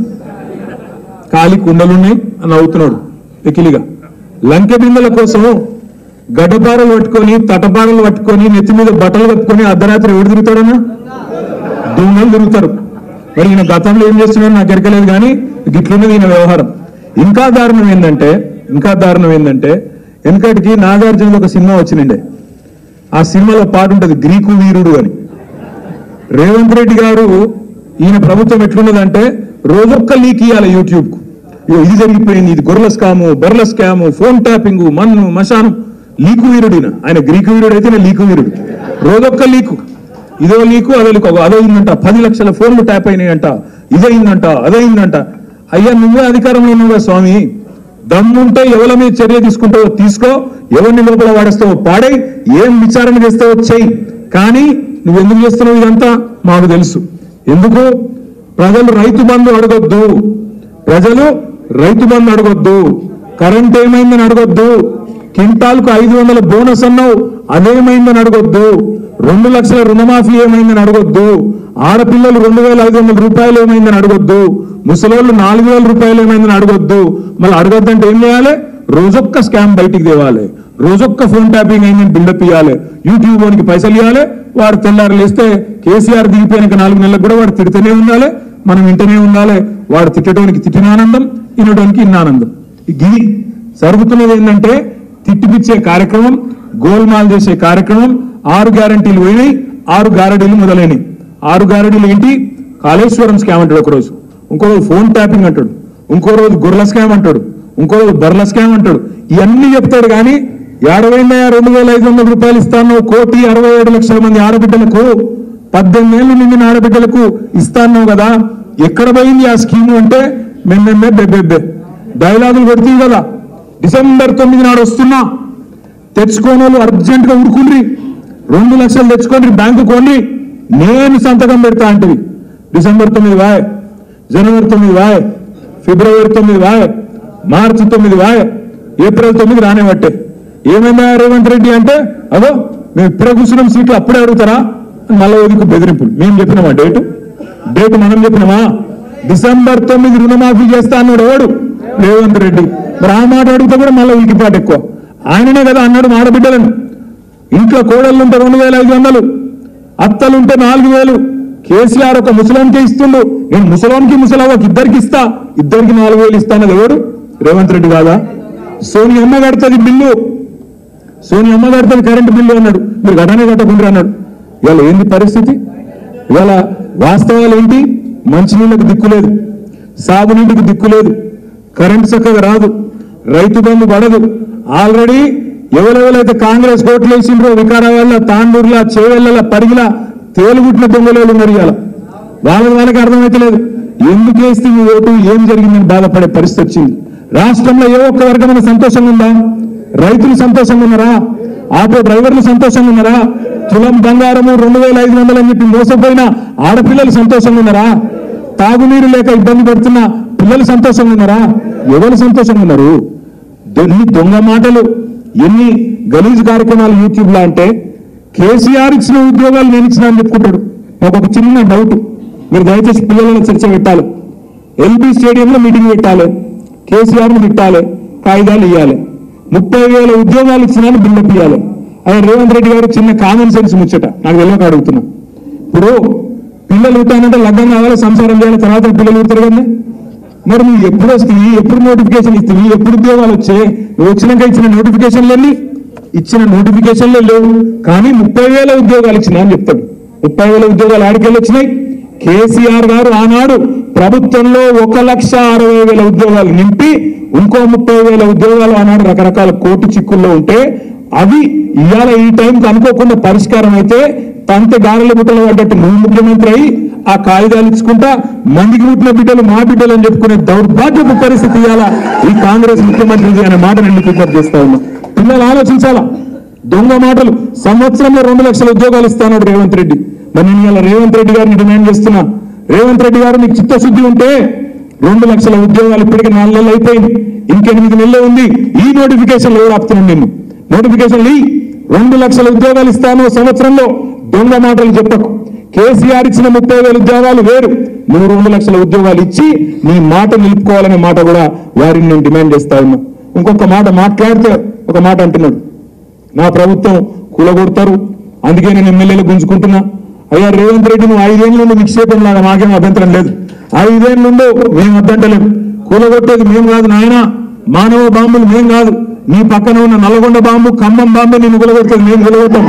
ఖాళీ కుండలు ఉన్నాయి అని అవుతున్నాడు ఎకిలిగా లంకె బిందెల కోసం గడ్డపారలు పట్టుకొని తటపారలు పట్టుకొని నెత్తి మీద బట్టలు కప్పుకొని అర్ధరాత్రి ఎవడు తిరుగుతాడన్నా దొంగలు తిరుగుతారు మరి ఈయన గతంలో ఏం చేస్తున్నాడు నాకు ఎరకలేదు కానీ గిట్లున్నది ఈయన వ్యవహారం ఇంకా దారుణం ఏంటంటే ఇంకా దారుణం ఏంటంటే వెనకటికి నాగార్జున ఒక సినిమా వచ్చినండే ఆ సినిమాలో పాట ఉంటది గ్రీకు వీరుడు అని రేవంత్ రెడ్డి గారు ఈయన ప్రభుత్వం ఎట్లున్నదంటే రోజొక్క లీక్ ఇవ్వాలి యూట్యూబ్ కు ఇగో ఇది జరిగిపోయింది ఇది గొర్రెల స్కాము బర్రెల స్కాము ఫోన్ ట్యాపింగ్ మన్ను మశానం లీకు వీరుడు ఈయన ఆయన గ్రీకు వీరుడు అయితే ఈయన లీకు వీరుడు రోజొక్క లీకు ఇదో లీకు అదో లీకు అదో అయిందంట పది లక్షల ఫోన్లు ట్యాప్ అయినాయంట ఇదయిందంట అదయిందంట అయ్యా నువ్వే అధికారంలో ఉన్నావుగా స్వామి దమ్ముంటే ఎవరి మీద చర్య తీసుకుంటావో తీసుకో ఎవరిని లోపల వాడేస్తావో పాడై ఏం విచారణ చేస్తావో చెయ్యి కానీ నువ్వు ఎందుకు చేస్తున్నావు ఇదంతా మాకు తెలుసు ఎందుకు ప్రజలు రైతు బంధు అడగొద్దు ప్రజలు రైతు బంధు అడగొద్దు కరెంట్ ఏమైందని అడగొద్దు కింటాల్కు ఐదు వందల బోనస్ అన్నావు అదేమైందని అడగొద్దు రెండు లక్షల రుణమాఫీ ఏమైందని అడగొద్దు ఆడపిల్లలు రెండు వేల ఐదు వందల రూపాయలు ఏమైందని అడగొద్దు ముసలోళ్ళు నాలుగు వేల రూపాయలు ఏమైందని అడగొద్దు మళ్ళీ అడగొద్దంటే ఏం చేయాలి రోజొక్క స్కామ్ బయటికి తేవాలి రోజొక్క ఫోన్ ట్యాపింగ్ అయిందని బిల్డప్ ఇవ్వాలి యూట్యూబ్ వానికి పైసలు ఇవ్వాలి వాడు తెల్లారు లేస్తే కేసీఆర్ దిగిపోయినాక నాలుగు నెలలకు కూడా వాడు తిడుతూనే ఉండాలి మనం వింటనే ఉండాలి వాడు తిట్టడానికి తిట్టిన ఆనందం వినడానికి ఇన్న ఆనందం ఇది జరుగుతున్నది ఏంటంటే తిట్టిపిచ్చే కార్యక్రమం గోల్మాల్ చేసే కార్యక్రమం ఆరు గ్యారంటీలు పోయినాయి ఆరు గారడీలు మొదలైనవి ఆరు గారడీలు ఏంటి కాళేశ్వరం స్కామ్ అంటాడు ఒకరోజు ఇంకో రోజు ఫోన్ ట్యాపింగ్ అంటాడు ఇంకో రోజు గొర్రెల స్కామ్ అంటాడు ఇంకో రోజు బర్రెల స్కామ్ అంటాడు ఇవన్నీ చెప్తాడు కానీ ఏడవైనా రెండు వేల ఐదు వందల రూపాయలు ఇస్తాను కోటి అరవై ఏడు లక్షల మంది ఆడబిడ్డలకు పద్దెనిమిది ఏళ్ళు నిండిన ఆడబిడ్డలకు ఇస్తాన్నావు కదా ఎక్కడ పోయింది ఆ స్కీము అంటే మెమ్మెమ్మే బెబ్బెబ్బే డైలాగులు కొడుతుంది కదా డిసెంబర్ తొమ్మిది నాడు వస్తున్నా తెచ్చుకోని వాళ్ళు అర్జెంట్ గా ఉరుకుండ్రి రెండు లక్షలు తెచ్చుకోండి బ్యాంకు కోండి నేను సంతకం పెడతా అంటది డిసెంబర్ తొమ్మిది వాయ్ జనవరి తొమ్మిది వాయ్ ఫిబ్రవరి తొమ్మిది వాయ్ మార్చి తొమ్మిది వాయ్ ఏప్రిల్ తొమ్మిది రానివట్టే ఏమైందా రేవంత్ రెడ్డి అంటే అదో మేము ఇప్పుడే కూర్చున్నాం సీట్లు అప్పుడే అడుగుతారా అని మళ్ళీ ఓదికు బెదిరింపులు మేము చెప్పినామా డేటు డేటు మనం చెప్పినామా డిసెంబర్ తొమ్మిది రుణమాఫీ చేస్తా అన్నాడు ఎవడు రేవంత్ రెడ్డి మరి ఆ మాట అడిగితే కూడా మళ్ళీ ఉలికిపాటు ఎక్కువ ఆయననే కదా అన్నాడు మా ఆడబిడ్డలను ఇంట్లో కోడళ్ళు ఉంటే రెండు వేల ఐదు వందలు అత్తలుంటే నాలుగు వేలు కేసీఆర్ ఒక ముసలాంకే ఇస్తుండు నేను ముసలాంకి ముసలవ్వకి ఇద్దరికి ఇస్తా ఇద్దరికి నాలుగు వేలు ఇస్తానది ఎవడు రేవంత్ రెడ్డి కాదా సోని అమ్మ కడుతుంది బిల్లు సోని అమ్మ కడుతుంది కరెంటు బిల్లు అన్నాడు మీరు గడనే కట్టకుండా అన్నాడు ఇవాళ ఏంది పరిస్థితి ఇవాళ వాస్తవాలు ఏంటి మంచినీళ్ళకు దిక్కు లేదు సాగునీటికి దిక్కు లేదు కరెంటు చక్కగా రాదు రైతు బంధు పడదు ఆల్రెడీ ఎవరెవరైతే కాంగ్రెస్ కోట్లు వేసిండ్రో వికారాబాద్ల తాండూరుల చేవెళ్ళ పరిగిల తేలుగుట్టిన దొంగలు ఉన్నారు ఇవాళ వాళ్ళకి వాళ్ళకి అర్థమైతలేదు ఎందుకు వేస్తే మీ ఓటు ఏం జరిగిందని బాధపడే పరిస్థితి వచ్చింది రాష్ట్రంలో ఏ ఒక్క వర్గమైన సంతోషంగా ఉందా రైతులు సంతోషంగా ఉన్నారా ఆటో డ్రైవర్లు సంతోషంగా ఉన్నారా తులం బంగారము రెండు వేల ఐదు వందలు అని చెప్పి మోసపోయిన ఆడపిల్లలు సంతోషంగా ఉన్నారా తాగునీరు లేక ఇబ్బంది పడుతున్న పిల్లలు సంతోషంగా ఉన్నారా ఎవరు సంతోషంగా ఉన్నారు ఎన్ని దొంగ మాటలు ఎన్ని గలీజ్ కార్యక్రమాలు యూట్యూబ్ లో అంటే కేసీఆర్ ఇచ్చిన ఉద్యోగాలు నేను ఇచ్చిన అని చెప్పుకుంటాడు నాకు ఒక చిన్న డౌట్ మీరు దయచేసి పిల్లలను చర్చ పెట్టాలి ఎల్బీ స్టేడియంలో మీటింగ్ పెట్టాలి కేసీఆర్ని తిట్టాలి కాగితాలు ఇవ్వాలి ముప్పై వేల ఉద్యోగాలు ఇచ్చినా బిల్డప్ ఇవ్వాలి ఆయన రేవంత్ రెడ్డి గారు చిన్న కామన్ సెన్స్ ముచ్చట నాకు తెలియక అడుగుతున్నా ఇప్పుడు పిల్లలు ఉంటానంటే లగ్గం కావాలి సంసారం చేయాలి తర్వాత పిల్లలు ఉంటారు కదా మరి నువ్వు ఎప్పుడు వస్తుంది ఎప్పుడు నోటిఫికేషన్ ఇస్తుంది ఎప్పుడు ఉద్యోగాలు వచ్చాయి నువ్వు వచ్చినాక ఇచ్చిన నోటిఫికేషన్లన్నీ ఇచ్చిన నోటిఫికేషన్లే లేవు కానీ ముప్పై వేల ఉద్యోగాలు ఇచ్చినా అని చెప్తాడు ముప్పై వేల ఉద్యోగాలు ఆడికెళ్ళి వచ్చినాయి కేసీఆర్ గారు ఆనాడు ప్రభుత్వంలో ఒక లక్ష అరవై వేల ఉద్యోగాలు నింపి ఇంకో ముప్పై వేల ఉద్యోగాలు ఆనాడు రకరకాల కోర్టు చిక్కుల్లో ఉంటే అవి ఇవాళ ఈ టైంకి అనుకోకుండా పరిష్కారం అయితే తంత గారెల బుట్టలు పడ్డట్టు నువ్వు ముఖ్యమంత్రి అయి ఆ కాగితాలు ఇచ్చుకుంటా మందికి పుట్టిన బిడ్డలు మా బిడ్డలు అని చెప్పుకునే దౌర్భాగ్యపు పరిస్థితి ఇవాళ ఈ కాంగ్రెస్ ముఖ్యమంత్రి అనే మాట నేను విజ్ఞప్తి చేస్తా ఉన్నా పిల్లలు ఆలోచించాలా దొంగ మాటలు సంవత్సరంలో రెండు లక్షల ఉద్యోగాలు ఇస్తాడు రేవంత్ రెడ్డి మరి నేను ఇవాళ రేవంత్ రెడ్డి గారిని డిమాండ్ చేస్తున్నా రేవంత్ రెడ్డి గారు మీకు చిత్తశుద్ధి ఉంటే రెండు లక్షల ఉద్యోగాలు ఇప్పటికి నాలుగు నెలలు అయిపోయింది ఇంకెనిమిది నెలలు ఉంది ఈ నోటిఫికేషన్ ఎవరు ఆపుతున్నాను నేను నోటిఫికేషన్ ఈ రెండు లక్షల ఉద్యోగాలు ఇస్తాను సంవత్సరంలో దొంగ మాటలు చెప్పకు కేసీఆర్ ఇచ్చిన ముప్పై వేల ఉద్యోగాలు వేరు నువ్వు రెండు లక్షల ఉద్యోగాలు ఇచ్చి నీ మాట నిలుపుకోవాలనే మాట కూడా వారిని నేను డిమాండ్ చేస్తా ఉన్నా ఇంకొక మాట మాట్లాడితే ఒక మాట అంటున్నాడు నా ప్రభుత్వం కూలగొడతారు అందుకే నేను ఎమ్మెల్యేలు గుంజుకుంటున్నా అయ్యా రేవంత్ రెడ్డి నువ్వు ఐదేళ్ళ నుండి నిక్షేపం లాగా మాకేం అభ్యంతరం లేదు ఐదేళ్ళ నుండి మేము అద్దంటలేము కూలగొట్టేది మేము కాదు నాయన మానవ బాంబులు మేము కాదు నీ పక్కన ఉన్న నల్గొండ బాంబు ఖమ్మం బాంబు నిన్ను కూలగొట్టేది మేము కూలగొట్టాం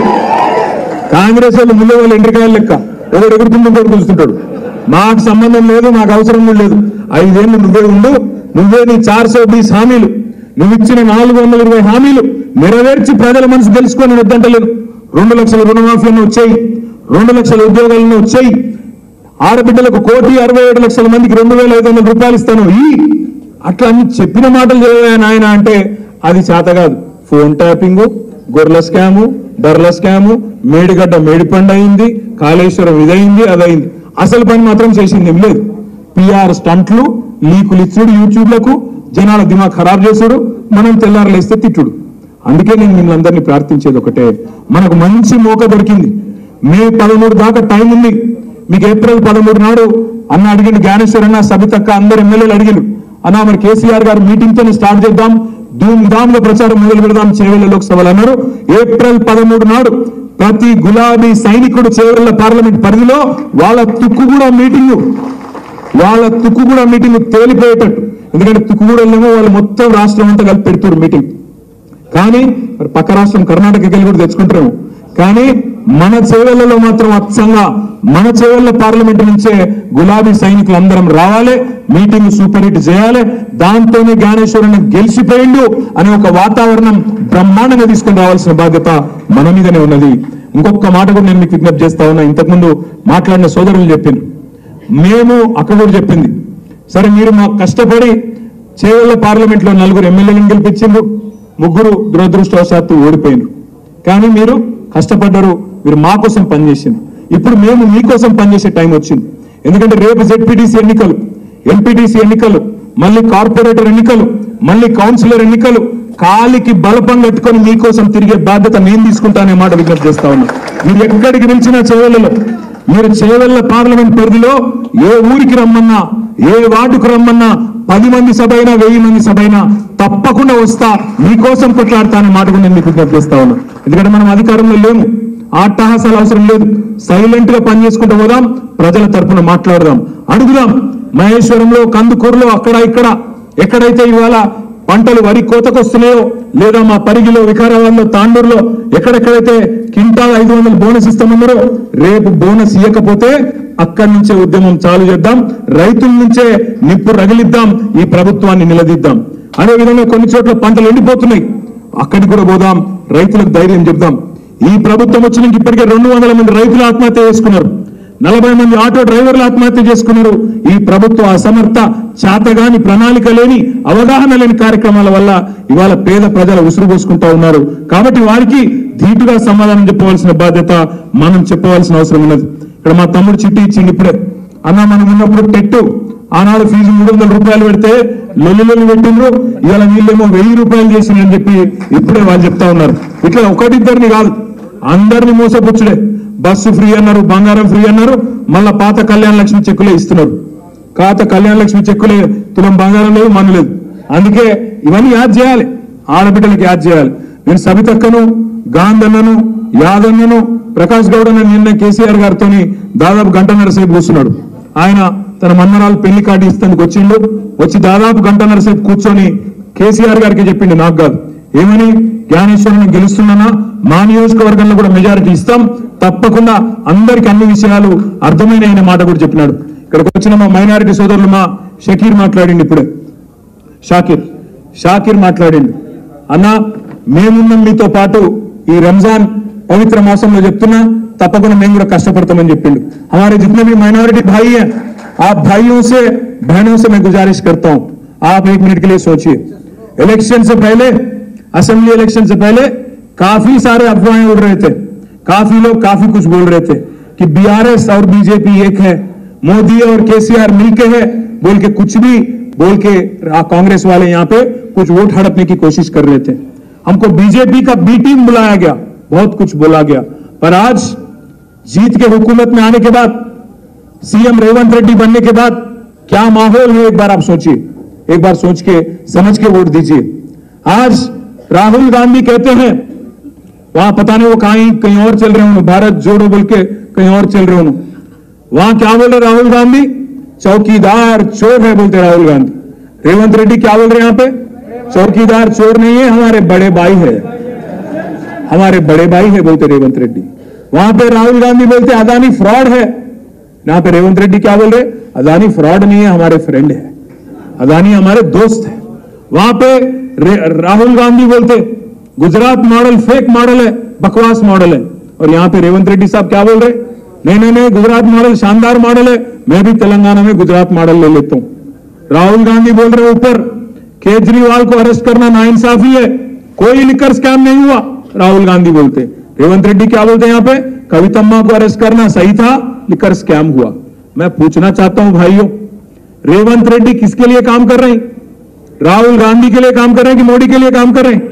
కాంగ్రెస్ వాళ్ళు ముందు వాళ్ళు ఎండ్రికాయలు లెక్క ఒకడు ఎగురుతుంటే ఇంకోటి కూర్చుంటాడు మాకు సంబంధం లేదు మాకు అవసరం కూడా లేదు ఐదేళ్ళు నువ్వే ఉండు నువ్వే నీ చార్ సో బీస్ హామీలు నువ్వు ఇచ్చిన నాలుగు వందల ఇరవై హామీలు నెరవేర్చి ప్రజల మనసు తెలుసుకొని వద్దంటలేదు రెండు లక్షల రుణమాఫీలను వచ్చాయి రెండు లక్షల ఉద్యోగాలను వచ్చాయి ఆడబిడ్డలకు కోటి అరవై ఏడు లక్షల మందికి రెండు వేల ఐదు వందల రూపాయలు ఇస్తాను ఈ అట్లా అన్ని చెప్పిన మాటలు చదివా నాయన అంటే అది చేత కాదు ఫోన్ ట్యాపింగ్ గొర్రెల స్కాము బర్రెల స్కాము మేడిగడ్డ మేడిపండు అయింది కాళేశ్వరం ఇదయింది అదయింది అసలు పని మాత్రం చేసింది ఏం లేదు పిఆర్ స్టంట్లు లీకులు ఇచ్చుడు యూట్యూబ్లకు జనాల దిమాగ్ ఖరాబ్ చేసుడు మనం తెల్లారలేస్తే తిట్టుడు అందుకే నేను మిమ్మల్ని అందరినీ ప్రార్థించేది ఒకటే మనకు మంచి మోక దొరికింది మే పదమూడు దాకా టైం ఉంది మీకు ఏప్రిల్ పదమూడు నాడు అన్న అడిగిండు జ్ఞానేశ్వర్ అన్న సబితక్క అందరు ఎమ్మెల్యేలు అడిగిండు అన్న మరి కేసీఆర్ గారు మీటింగ్ తోనే స్టార్ట్ చేద్దాం ధూమ్ ధామ్ గా ప్రచారం మొదలు పెడదాం చేవెళ్ళ లోక్సభలు అన్నారు ఏప్రిల్ పదమూడు నాడు ప్రతి గులాబీ సైనికుడు చేవెళ్ళ పార్లమెంట్ పరిధిలో వాళ్ళ తుక్కు కూడా మీటింగ్ వాళ్ళ తుక్కుగూడ మీటింగ్ తేలిపోయేటట్టు ఎందుకంటే తుక్కుగూడలేమో వాళ్ళు మొత్తం రాష్ట్రం అంతా కలిపి పెడుతున్నారు మీటింగ్ కానీ మరి పక్క రాష్ట్రం కర్ణాటకకి వెళ్ళి కూడా తెచ్చుకుంటారేమో కానీ మన చేవెళ్లలో మాత్రం అచ్చంగా మన చేవెళ్ల పార్లమెంట్ నుంచే గులాబీ సైనికులు అందరం రావాలి మీటింగ్ సూపర్ హిట్ చేయాలి దాంతోనే జ్ఞానేశ్వరుని గెలిచిపోయిండు అనే ఒక వాతావరణం బ్రహ్మాండంగా తీసుకొని రావాల్సిన బాధ్యత మన మీదనే ఉన్నది ఇంకొక మాట కూడా నేను మీకు విజ్ఞప్తి చేస్తా ఉన్నా ఇంతకుముందు మాట్లాడిన సోదరులు చెప్పిండ్రు మేము అక్క కూడా చెప్పింది సరే మీరు మాకు కష్టపడి చేవల్ల పార్లమెంట్ లో నలుగురు ఎమ్మెల్యేలను గెలిపించిండ్రు ముగ్గురు దురదృష్టవశాత్తు ఓడిపోయినరు కానీ మీరు కష్టపడ్డారు మీరు మా కోసం పనిచేసింది ఇప్పుడు మేము మీకోసం పనిచేసే టైం వచ్చింది ఎందుకంటే రేపు జెడ్పీటీసీ ఎన్నికలు ఎంపీటీసీ ఎన్నికలు మళ్ళీ కార్పొరేటర్ ఎన్నికలు మళ్ళీ కౌన్సిలర్ ఎన్నికలు కాలికి బలపం కట్టుకొని మీకోసం తిరిగే బాధ్యత నేను తీసుకుంటానే మాట విజ్ఞప్తి చేస్తా ఉన్నా మీరు ఎక్కడికి పిలిచినా చేవెళ్ళలో మీరు చేవెళ్ళ పార్లమెంట్ పరిధిలో ఏ ఊరికి రమ్మన్నా ఏ వార్డుకు రమ్మన్నా పది మంది సభ అయినా వెయ్యి మంది సభ అయినా తప్పకుండా వస్తా మీకోసం కొట్లాడతానే మాట కూడా నేను మీకు విజ్ఞప్తి చేస్తా ఉన్నా ఎందుకంటే మనం అధికారంలో లేము ఆట్టహాసాలు అవసరం లేదు సైలెంట్ గా పనిచేసుకుంటూ పోదాం ప్రజల తరపున మాట్లాడదాం అడుగుదాం మహేశ్వరంలో కందుకూరులో అక్కడ ఇక్కడ ఎక్కడైతే ఇవాళ పంటలు వరి కోతకొస్తున్నాయో లేదా మా పరిగిలో వికారాబాద్లో తాండూరులో ఎక్కడెక్కడైతే కింటాల్ ఐదు వందలు బోనస్ ఇస్తామన్నారో రేపు బోనస్ ఇవ్వకపోతే అక్కడి నుంచే ఉద్యమం చాలు చేద్దాం రైతుల నుంచే నిప్పు రగిలిద్దాం ఈ ప్రభుత్వాన్ని నిలదీద్దాం అదే విధంగా కొన్ని చోట్ల పంటలు ఎండిపోతున్నాయి అక్కడికి కూడా పోదాం రైతులకు ధైర్యం చెప్దాం ఈ ప్రభుత్వం వచ్చినాక ఇప్పటికే రెండు వందల మంది రైతులు ఆత్మహత్య చేసుకున్నారు నలభై మంది ఆటో డ్రైవర్లు ఆత్మహత్య చేసుకున్నారు ఈ ప్రభుత్వ అసమర్థ చాతగాని ప్రణాళిక లేని అవగాహన లేని కార్యక్రమాల వల్ల ఇవాళ పేద ప్రజల ఉసురు పోసుకుంటా ఉన్నారు కాబట్టి వారికి ధీటుగా సమాధానం చెప్పవలసిన బాధ్యత మనం చెప్పవలసిన అవసరం ఉన్నది ఇక్కడ మా తమ్ముడు చిట్టి ఇచ్చింది ఇప్పుడే అన్న మనం ఉన్నప్పుడు టెట్టు ఆనాడు ఫీజు మూడు వందల రూపాయలు పెడితే లొల్లి లొల్లి పెట్టిండ్రు ఇవాళ వీళ్ళేమో వెయ్యి రూపాయలు చేసిండ్రు చెప్పి ఇప్పుడే వాళ్ళు చెప్తా ఉన్నారు ఇట్లా ఒకటిద్దరిని కాదు అందరిని మోసపుచ్చుడే బస్సు ఫ్రీ అన్నారు బంగారం ఫ్రీ అన్నారు మళ్ళా పాత కళ్యాణ లక్ష్మి చెక్కులే ఇస్తున్నారు కాత కళ్యాణ లక్ష్మి చెక్కులే తులం బంగారం లేదు మన లేదు అందుకే ఇవన్నీ యాద్ చేయాలి ఆడబిడ్డలకు యాద్ చేయాలి నేను సబితక్కను గాంధన్నను యాదన్నను ప్రకాష్ గౌడ్ అన్న నిన్న కేసీఆర్ గారితో దాదాపు గంటన్నర సేపు కూర్చున్నాడు ఆయన తన మన్నరాలు పెళ్లి కార్డు ఇస్తానికి వచ్చిండు వచ్చి దాదాపు గంటన్నర సేపు కూర్చొని కేసీఆర్ గారికి చెప్పిండు నాకు కాదు ఏమని జ్ఞానేశ్వరుని గెలుస్తున్నానా మా నియోజకవర్గంలో కూడా మెజారిటీ ఇస్తాం తప్పకుండా అందరికి అన్ని విషయాలు అర్థమైన ఆయన మాట కూడా చెప్పినాడు ఇక్కడికి వచ్చిన మా మైనారిటీ సోదరులు మా షకీర్ మాట్లాడింది ఇప్పుడే షాకిర్ షాకిర్ మాట్లాడిండు అన్న మేమున్నాం మీతో పాటు ఈ రంజాన్ పవిత్ర మాసంలో చెప్తున్నా తప్పకుండా మేము కూడా కష్టపడతామని చెప్పిండు हमारे जितने भी माइनॉरिटी भाई हैं आप भाइयों से बहनों से मैं गुजारिश करता हूं आप एक मिनट के लिए सोचिए इलेक्शन से पहले असेंबली इलेक्शन से पहले काफी सारे अफवाहें उड़ रहे थे काफी लोग काफी कुछ बोल रहे थे कि बीआरएस और बीजेपी एक है मोदी और केसीआर मिलके है बोल के कुछ भी बोल के रा- कांग्रेस वाले यहाँ पे कुछ वोट हड़पने की कोशिश कर रहे थे हमको बीजेपी का बी टीम बुलाया गया बहुत कुछ बोला गया पर आज जीत के हुकूमत में आने के बाद सीएम रेवंत रेड्डी बनने के बाद क्या माहौल है एक बार आप सोचिए एक बार सोच के समझ के वोट दीजिए आज राहुल गांधी कहते हैं वहां पता नहीं वो कहीं कहीं और चल रहे हूं भारत जोड़ो बोल के कहीं और चल रहे हूं वहां क्या बोल रहे राहुल गांधी चौकीदार चोर है बोलते राहुल गांधी रेवंत रेड्डी क्या बोल रहे हैं यहाँ पे चौकीदार चोर नहीं है हमारे बड़े भाई है हमारे बड़े भाई है बोलते रेवंत रेड्डी वहां पे राहुल गांधी बोलते अदानी फ्रॉड है यहाँ पे रेवंत रेड्डी क्या बोल रहे अदानी फ्रॉड नहीं है हमारे फ्रेंड है अदानी हमारे दोस्त है वहां पे रे- राहुल गांधी बोलते गुजरात मॉडल फेक मॉडल है बकवास मॉडल है और यहाँ पे रेवंत रेड्डी साहब क्या बोल रहे नहीं नहीं नहीं गुजरात मॉडल शानदार मॉडल है मैं भी तेलंगाना में गुजरात मॉडल ले लेता हूं राहुल गांधी बोल रहे ऊपर केजरीवाल को अरेस्ट करना नाइंसाफी है कोई लिकर स्कैम नहीं हुआ राहुल गांधी बोलते रेवंत रेड्डी क्या बोलते हैं यहाँ पे कवितम्मा को अरेस्ट करना सही था लिकर स्कैम हुआ मैं पूछना चाहता हूं भाइयों रेवंत रेड्डी किसके लिए काम कर रहे हैं राहुल गांधी के लिए काम कर रहे हैं कि मोदी के लिए काम कर रहे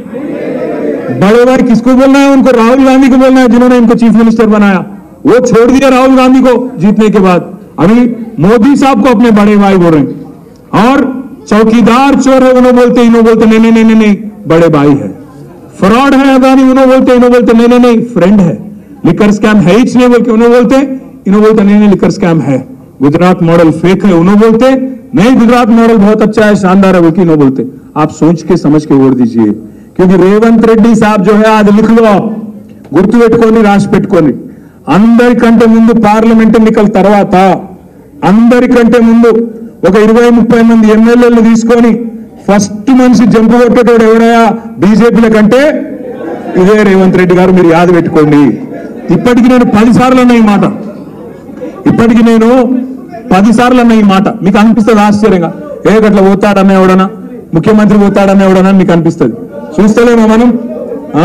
हैं बड़े भाई किसको बोलना है उनको राहुल गांधी को बोलना है जिन्होंने इनको चीफ मिनिस्टर बनाया वो छोड़ दिया राहुल गांधी को जीतने के बाद अभी मोदी साहब को अपने बड़े भाई बोल रहे हैं और चौकीदार चोर है उन्होंने बोलते इन्हों बोलते नहीं नहीं नहीं नहीं नहीं बड़े भाई है फ्रॉड है अदानी उन्हों बोलते इन्हों बोलते नहीं नहीं नहीं फ्रेंड है लिकर स्कैम है ही नहीं बोल के उन्हों बोलते इन्हों बोलते नहीं नहीं लिकर स्कैम है गुजरात मॉडल फेक है उन्हों बोलते नहीं गुजरात मॉडल बहुत अच्छा है शानदार है बोल के इन्हों बोलते आप सोच के समझ के वोट दीजिए क्योंकि रेवंत रेड्डी साहब जो है आज लिख लो आप గుర్తుపెట్టుకొని రాసి పెట్టుకొని అందరికంటే ముందు పార్లమెంట్ ఎన్నికల తర్వాత అందరికంటే ముందు ఒక ఇరవై ముప్పై మంది ఎమ్మెల్యేలు తీసుకొని ఫస్ట్ మనిషి జంపు కొట్టేటోడు ఎవడయా బీజేపీల కంటే ఇదే రేవంత్ రెడ్డి గారు మీరు యాద పెట్టుకోండి ఇప్పటికి నేను పది సార్లు అన్న ఈ మాట ఇప్పటికి నేను పది సార్లు అన్న ఈ మాట మీకు అనిపిస్తుంది ఆశ్చర్యంగా ఏ గట్ల పోతాడన్న ఎవడనా ముఖ్యమంత్రి పోతాడన్న ఎవడనా అని మీకు అనిపిస్తుంది చూస్తలేమా మనం ఆ?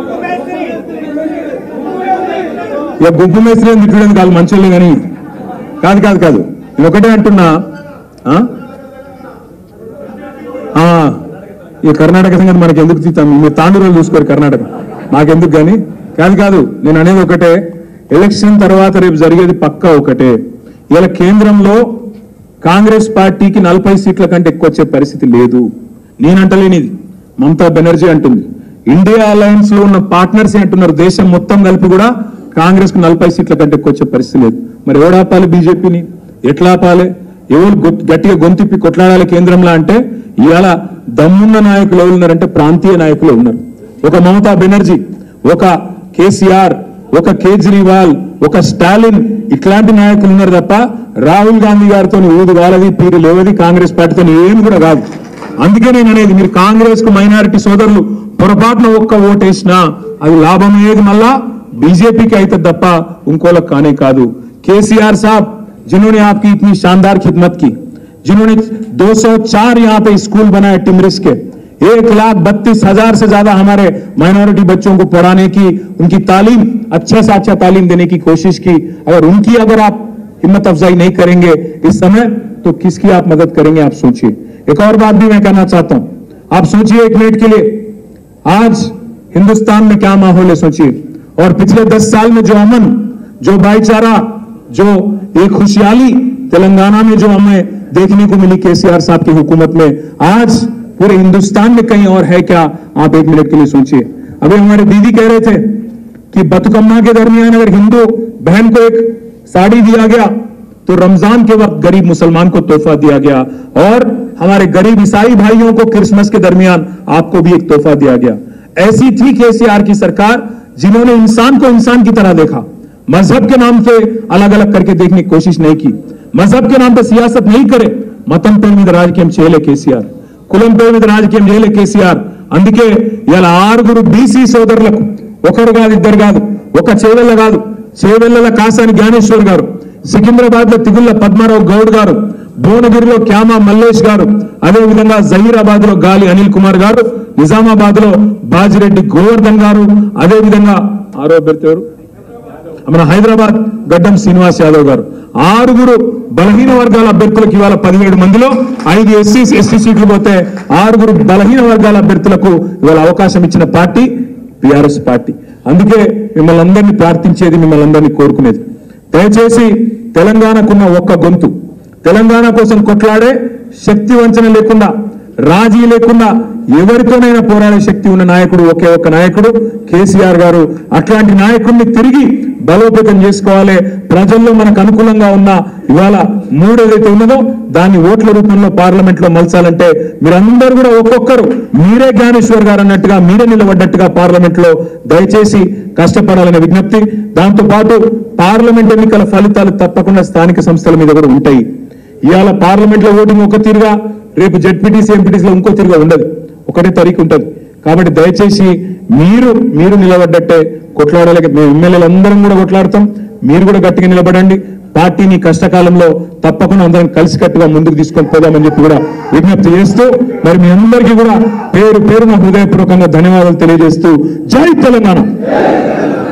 ఇక గుంపు మేస్త్రి అని తిట్టడానికి కాదు మంచోళ్ళే కానీ కాదు కాదు కాదు నేను ఒకటే అంటున్నా ఆ? ఆ, ఈ కర్ణాటక సంగతి మనకి ఎందుకు తీస్తాం మీరు తాండూరులో చూసుకోరు కర్ణాటక మాకెందుకు కానీ కాదు కాదు నేను అనేది ఒకటే ఎలక్షన్ తర్వాత రేపు జరిగేది పక్కా ఒకటే ఇలా కేంద్రంలో కాంగ్రెస్ పార్టీకి నలభై సీట్ల కంటే ఎక్కువ వచ్చే పరిస్థితి లేదు నేనంటలేనిది మమతా బెనర్జీ అంటుంది ఇండియా అలయన్స్ లో ఉన్న పార్ట్నర్స్ అంటున్నారు దేశం మొత్తం కలిపి కూడా కాంగ్రెస్ కు నలభై సీట్ల కంటే ఎక్కువ వచ్చే పరిస్థితి లేదు మరి ఎవడాపాలి బీజేపీని ఎట్లా ఆపాలి ఎవరు గొ- గట్టిగా గొంతిప్పి కొట్లాడాలి కేంద్రంలో అంటే ఇవాళ దమ్మున్న నాయకులు ఎవరు ఉన్నారంటే ప్రాంతీయ నాయకులు ఉన్నారు ఒక మమతా బెనర్జీ ఒక కేసీఆర్ ఒక కేజ్రీవాల్ ఒక స్టాలిన్ ఇట్లాంటి నాయకులు ఉన్నారు తప్ప రాహుల్ గాంధీ గారితో ఊదు వాళ్ళది పీరు లేవది కాంగ్రెస్ పార్టీతో ఏం కూడా కాదు అందుకే నేను అనేది మీరు కాంగ్రెస్ కు మైనారిటీ సోదరులు పొరపాటున ఒక్క ఓటేసినా అది లాభం అయ్యేది మళ్ళా బీజేపీకి అయితే తప్ప ఇంకోళ్ళకి కానే కాదు కేసీఆర్ साहब जिन्होंने आपकी इतनी शानदार खिदमत की जिन्होंने 204 यहाँ पे स्कूल बनाए टिमरिस के एक लाख बत्तीस हजार से ज्यादा हमारे माइनॉरिटी बच्चों को पढ़ाने की उनकी तालीम अच्छे से अच्छा तालीम देने की कोशिश की अगर उनकी अगर आप हिम्मत अफजाई नहीं करेंगे इस समय तो किसकी आप मदद करेंगे आप सोचिए एक और बात भी मैं कहना चाहता हूं आप सोचिए एक मिनट के लिए आज हिंदुस्तान में क्या माहौल है सोचिए और पिछले दस साल में जो अमन जो भाईचारा जो एक खुशहाली तेलंगाना में जो हमें देखने को मिली केसीआर साहब की हुकूमत में आज पूरे हिंदुस्तान में कहीं और है क्या आप एक मिनट के लिए सोचिए अभी हमारे दीदी कह रहे थे कि बतुकम्मा के दरमियान अगर हिंदू बहन को एक साड़ी दिया गया तो रमजान के वक्त गरीब मुसलमान को तोहफा दिया गया और हमारे गरीब ईसाई भाइयों को क्रिसमस के दरमियान आपको भी एक तोहफा दिया गया ऐसी थी केसीआर की सरकार जिन्होंने इंसान को इंसान की तरह देखा मजहब के नाम पे अलग अलग करके देखने की कोशिश नहीं की మజహబ్ के नाम पे सियासत नहीं करे మతం పేరు మీద రాజకీయం చేయలే కేసీఆర్ కులం పేరు మీద రాజకీయం చేయలే కేసీఆర్ అందుకే ఇలా ఆరుగురు బీసీ సోదరులకు ఒకరు కాదు ఇద్దరు కాదు ఒక చేవెళ్ళ కాదు చేవెళ్ళల కాసాని జ్ఞానేశ్వర్ గారు సికింద్రాబాద్ లో తిగుళ్ళ పద్మారావు గౌడ్ గారు భువనగిరిలో క్యామా మల్లేష్ గారు అదే విధంగా జహీరాబాద్ లో గాలి అనిల్ కుమార్ గారు నిజామాబాద్ లో బాజిరెడ్డి గోవర్ధన్ గారు అదే విధంగా ఆరో అభ్యర్థి ఎవరు మన హైదరాబాద్ గడ్డం శ్రీనివాస్ యాదవ్ గారు ఆరుగురు బలహీన వర్గాల అభ్యర్థులకు ఇవాళ పదిహేడు మందిలో ఐదు ఎస్సీ ఎస్టీ సీట్లు పోతే ఆరుగురు బలహీన వర్గాల అభ్యర్థులకు ఇవాళ అవకాశం ఇచ్చిన పార్టీ టిఆర్ఎస్ పార్టీ అందుకే మిమ్మల్ని అందరినీ ప్రార్థించేది మిమ్మల్ని అందరినీ కోరుకునేది దయచేసి తెలంగాణకున్న ఒక్క గొంతు తెలంగాణ కోసం కొట్లాడే శక్తి వంచన లేకుండా రాజీ లేకుండా ఎవరితోనైనా పోరాడే శక్తి ఉన్న నాయకుడు ఒకే ఒక్క నాయకుడు కేసీఆర్ గారు అట్లాంటి నాయకుడిని తిరిగి బలోపేతం చేసుకోవాలి ప్రజల్లో మనకు అనుకూలంగా ఉన్న ఇవాళ మూడు ఏదైతే ఉన్నదో దాన్ని ఓట్ల రూపంలో పార్లమెంట్ లో మలచాలంటే మీరందరూ కూడా ఒక్కొక్కరు మీరే జ్ఞానేశ్వర్ గారు అన్నట్టుగా మీరే నిలబడ్డట్టుగా పార్లమెంట్ లో దయచేసి కష్టపడాలనే విజ్ఞప్తి దాంతో పాటు పార్లమెంట్ ఎన్నికల ఫలితాలు తప్పకుండా స్థానిక సంస్థల మీద కూడా ఉంటాయి ఇవాళ పార్లమెంట్ లో ఓటింగ్ ఒక తీరుగా రేపు జెడ్పీటీసీ ఎంపీటీసీ లో ఇంకో తీరుగా ఉండదు ఒకటే తరీకు ఉంటది కాబట్టి దయచేసి మీరు మీరు నిలబడ్డట్టే కొట్లాడాలి మేము ఎమ్మెల్యేలు అందరం కూడా కొట్లాడతాం మీరు కూడా గట్టిగా నిలబడండి పార్టీని కష్టకాలంలో తప్పకుండా అందరం కలిసికట్టుగా ముందుకు తీసుకొని పోదామని చెప్పి కూడా విజ్ఞప్తి చేస్తూ మరి మీ అందరికీ కూడా పేరు పేరున హృదయపూర్వకంగా ధన్యవాదాలు తెలియజేస్తూ జై తెలంగాణ